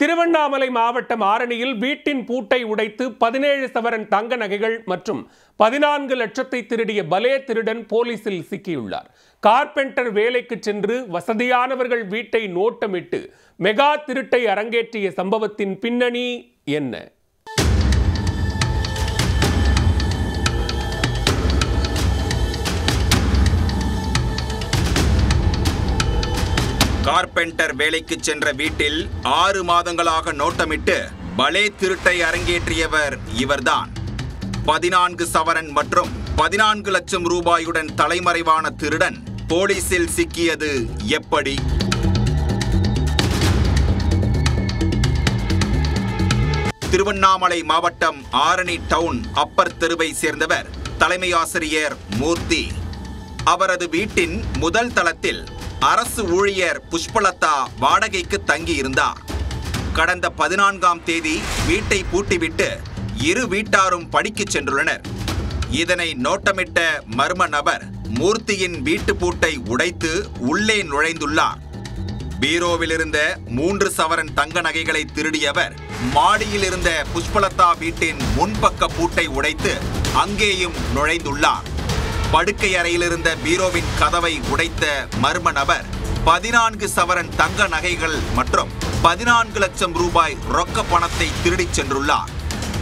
திருவண்ணாமலை மாவட்டம் ஆரணியில் வீட்டின் பூட்டை உடைத்து பதினேழு சவரன் தங்க நகைகள் மற்றும் பதினான்கு லட்சத்தை திருடிய பலே திருடன் போலீசில் சிக்கியுள்ளார் கார்பெண்டர் வேலைக்கு சென்று வசதியானவர்கள் வீட்டை நோட்டமிட்டு மெகா திருட்டை அரங்கேற்றிய சம்பவத்தின் பின்னணி என்ன கார்பெண்டர் வேலைக்கு சென்ற வீட்டில் ஆறு மாதங்களாக நோட்டமிட்டு பலே திருட்டை அரங்கேற்றியவர் இவர்தான் பதினான்கு சவரன் மற்றும் பதினான்கு லட்சம் ரூபாயுடன் தலைமறைவான திருடன் போலீசில் சிக்கியது எப்படி திருவண்ணாமலை மாவட்டம் ஆரணி டவுன் அப்பர் தெருவை சேர்ந்தவர் தலைமை ஆசிரியர் மூர்த்தி அவரது வீட்டின் முதல் தளத்தில் அரசு ஊழியர் புஷ்பலதா வாடகைக்கு தங்கியிருந்தார் கடந்த பதினான்காம் தேதி வீட்டை பூட்டிவிட்டு இரு வீட்டாரும் படிக்கச் சென்றுள்ளனர் இதனை நோட்டமிட்ட மர்ம நபர் மூர்த்தியின் வீட்டு பூட்டை உடைத்து உள்ளே நுழைந்துள்ளார் பீரோவில் இருந்த மூன்று சவரன் தங்க நகைகளை திருடியவர் மாடியில் இருந்த புஷ்பலதா வீட்டின் முன்பக்க பூட்டை உடைத்து அங்கேயும் நுழைந்துள்ளார் படுக்கை அறையில் இருந்த பீரோவின் கதவை உடைத்த மர்ம நபர் பதினான்கு சவரன் தங்க நகைகள் மற்றும் பதினான்கு லட்சம் ரூபாய் ரொக்க பணத்தை திருடிச் சென்றுள்ளார்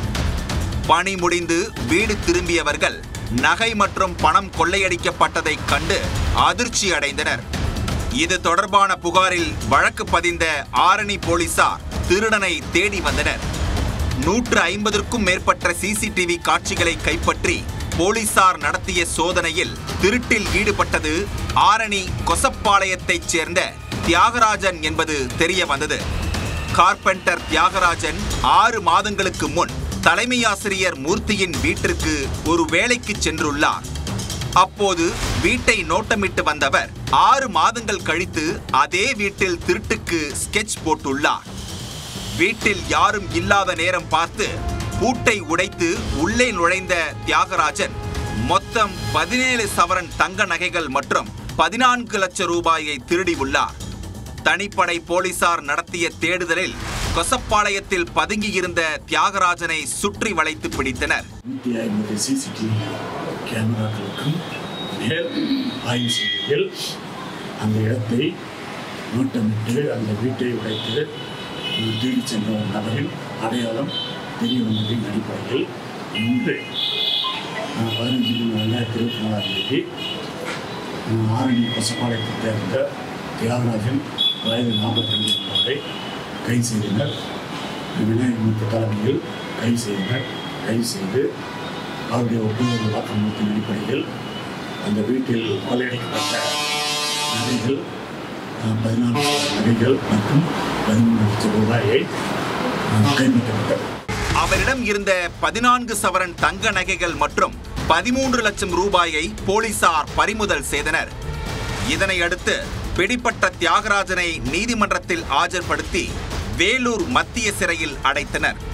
பணி முடிந்து வீடு திரும்பியவர்கள் நகை மற்றும் பணம் கொள்ளையடிக்கப்பட்டதைக் கண்டு அதிர்ச்சி அடைந்தனர் இது தொடர்பான புகாரில் வழக்கு பதிந்த ஆரணி போலீசார் திருடனை தேடி வந்தனர் நூற்று ஐம்பதற்கும் மேற்பட்ட சிசிடிவி காட்சிகளை கைப்பற்றி போலீசார் நடத்திய சோதனையில் திருட்டில் ஈடுபட்டது ஆரணி கொசப்பாளையத்தைச் சேர்ந்த தியாகராஜன் என்பது தெரிய வந்தது கார்பெண்டர் தியாகராஜன் ஆறு மாதங்களுக்கு முன் தலைமை ஆசிரியர் மூர்த்தியின் வீட்டிற்கு ஒரு வேலைக்கு சென்றுள்ளார் அப்போது வீட்டை நோட்டமிட்டு வந்தவர் ஆறு மாதங்கள் கழித்து அதே வீட்டில் திருட்டுக்கு ஸ்கெட்ச் போட்டுள்ளார் வீட்டில் யாரும் இல்லாத நேரம் பார்த்து பூட்டை உடைத்து உள்ளே நுழைந்த தியாகராஜன் மொத்தம் பதினேழு சவரன் தங்க நகைகள் மற்றும் பதினான்கு லட்சம் ரூபாயை திருடியுள்ளார் தனிப்படை போலீசார் நடத்திய தேடுதலில் கொசப்பாளையத்தில் பதுங்கியிருந்த தியாகராஜனை சுற்றி வளைத்து பிடித்தனர் நூற்றி ஐம்பது சிசிடிவி கேமராக்களுக்கும் மேல் ஆய்வு செய்ததில் அந்த இடத்தை நோட்டமிட்டு அந்த வீட்டை உடைத்து தேடி சென்ற ஒரு நபரின் அடையாளம் தெரிய வந்ததின் அடிப்படையில் இன்று அஹ், பதினஞ்சு மூணு ரெண்டாயிரத்தி இருபத்தி நாலாம் தேதி அஹ், ஆரணி கொசப்பாளையத்தை சேர்ந்த தியாகராஜன் வயது நாற்பத்தி ரெண்டு என்பவரை கைது செய்தனர் விநாயகர் மூர்த்தி தலைமையில் கைது செய்தனர் கைது செய்து அவருடைய ஒப்புதல் வாக்குமூலத்தின் அடிப்படையில் அந்த வீட்டில் கொள்ளையடிக்கப்பட்ட நகைகள் அஹ், பதினான்கு நகைகள் மற்றும் பதிமூணு லட்சம் ரூபாயை அஹ், கைப்பற்றப்பட்டது அவரிடம் இருந்த பதினான்கு சவரன் தங்க நகைகள் மற்றும் பதிமூன்று லட்சம் ரூபாயை போலீசார் பறிமுதல் செய்தனர் இதனை அடுத்து பிடிப்பட்ட தியாகராஜனை நீதிமன்றத்தில் ஆஜர்படுத்தி வேலூர் மத்திய சிறையில் அடைத்தனர்